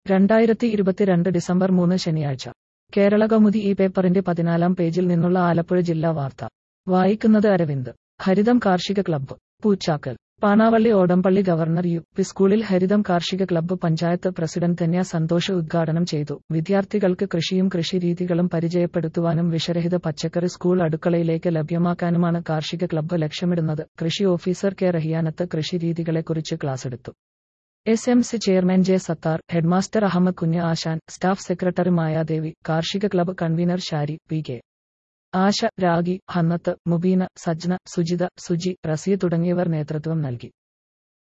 രണ്ടായിരത്തി ഇരുപത്തിരണ്ട് ഡിസംബർ മൂന്ന് ശനിയാഴ്ച കേരള കൗമുദി ഈ പേപ്പറിന്റെ പതിനാലാം പേജിൽ നിന്നുള്ള ആലപ്പുഴ ജില്ലാ വാർത്ത വായിക്കുന്നത് അരവിന്ദ് ഹരിതം കാർഷിക club Poochakkal Panavally Odampally government U P സ്കൂളിൽ ഹരിതം കാർഷിക ക്ലബ്ബ് പഞ്ചായത്ത് പ്രസിഡന്റ് ധന്യ സന്തോഷ് ഉദ്ഘാടനം ചെയ്തു വിദ്യാർത്ഥികൾക്ക് കൃഷിയും കൃഷിരീതികളും പരിചയപ്പെടുത്തുവാനും വിഷരഹിത പച്ചക്കറി സ്കൂൾ അടുക്കളയിലേക്ക് ലഭ്യമാക്കാനുമാണ് കാർഷിക ക്ലബ്ബ് ലക്ഷ്യമിടുന്നത് കൃഷി ഓഫീസർ കെ റഹിയാനത്ത് കൃഷിരീതികളെക്കുറിച്ച് ക്ലാസെടുത്തു S M C chairman J Sathar headmaster Ahammed Kunju Asan staff secretary Mayadevi കാർഷിക club convener Shari P K Asha Ragi Hannath Mubeena Sajna Sujitha Suji Rasiya തുടങ്ങിയവർ നേതൃത്വം നൽകി